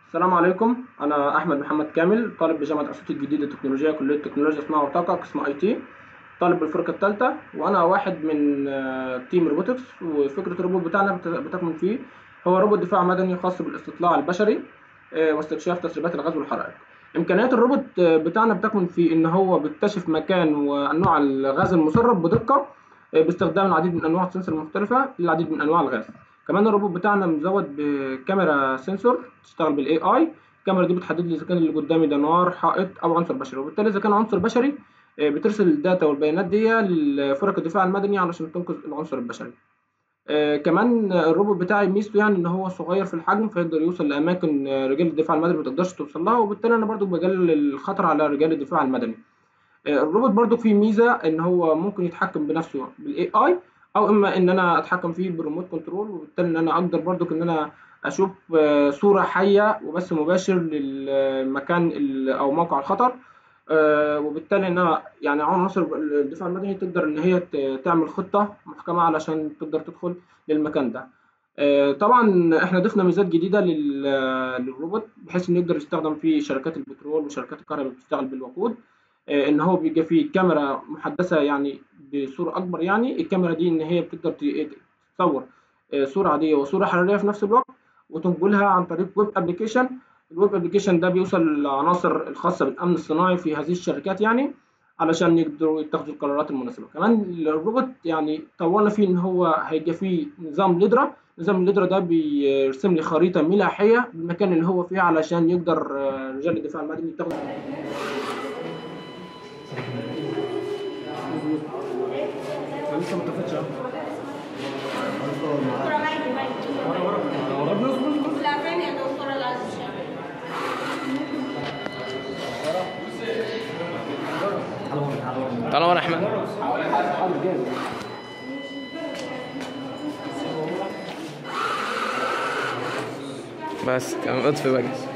السلام عليكم انا احمد محمد كامل طالب بجامعه اسيوط الجديده التكنولوجيا كليه تكنولوجيا صناعه وطاقه قسم اي تي طالب بالفرقه الثالثه وانا واحد من آه، تيم روبوتكس وفكره الروبوت بتاعنا بت- بتكمن فيه هو روبوت دفاع مدني خاص بالاستطلاع البشري آه، واستكشاف تسريبات الغاز والحرائق امكانيات الروبوت آه، بتاعنا بتكمن في ان هو بيكتشف مكان وانواع الغاز المسرب بدقه آه، باستخدام العديد من انواع السنسور المختلفه للعديد من انواع الغاز كمان الروبوت بتاعنا مزود بكاميرا سنسور تشتغل بالاي اي الكاميرا دي بتحدد لي اذا كان اللي قدامي ده نار حائط او عنصر بشري وبالتالي اذا كان عنصر بشري آه، بترسل الداتا والبيانات دي لفرق الدفاع المدني علشان تنقذ العنصر البشري آه، كمان الروبوت بتاعي ميزته يعني ان هو صغير في الحجم فيقدر يوصل لاماكن آه، رجال الدفاع المدني ما تقدرش توصل لها وبالتالي انا برضو بقلل الخطر على رجال الدفاع المدني آه، الروبوت برضو فيه ميزه ان هو ممكن يتحكم بنفسه بالاي اي او اما ان انا اتحكم فيه بالريموت كنترول وبالتالي ان انا اقدر برضو ان انا اشوف آه، صوره حيه وبث مباشر للمكان ال- او موقع الخطر آه، وبالتالي ان انا يعني عناصر الدفاع المدني تقدر ان هي ت- تعمل خطه محكمه علشان تقدر تدخل للمكان ده آه، طبعا احنا ضفنا ميزات جديده لل- للروبوت بحيث انه يقدر يستخدم في شركات البترول وشركات الكهرباء اللي بتشتغل بالوقود آه، ان هو بيبقى فيه كاميرا محدثه يعني بصوره اكبر يعني الكاميرا دي ان هي بتقدر ت- تصور آه، صوره عاديه وصوره حراريه في نفس الوقت وتنقلها عن طريق ويب ابلكيشن الويب ابلكيشن ده بيوصل للعناصر الخاصه بالامن الصناعي في هذه الشركات يعني علشان يقدروا يتخذوا القرارات المناسبه كمان الروبوت يعني طورنا فيه ان هو هيبقى فيه نظام ليدرا نظام الليدرا ده بيرسم لي خريطه ملاحيه بالمكان اللي هو فيه علشان يقدر آه، رجال الدفاع المدني يتخذوا لسه ما اتفقتش دكتورة ماجدة ماجدة لا فين يا دكتورة العزيز تعالى ورا احمد بس كان اطفي بقى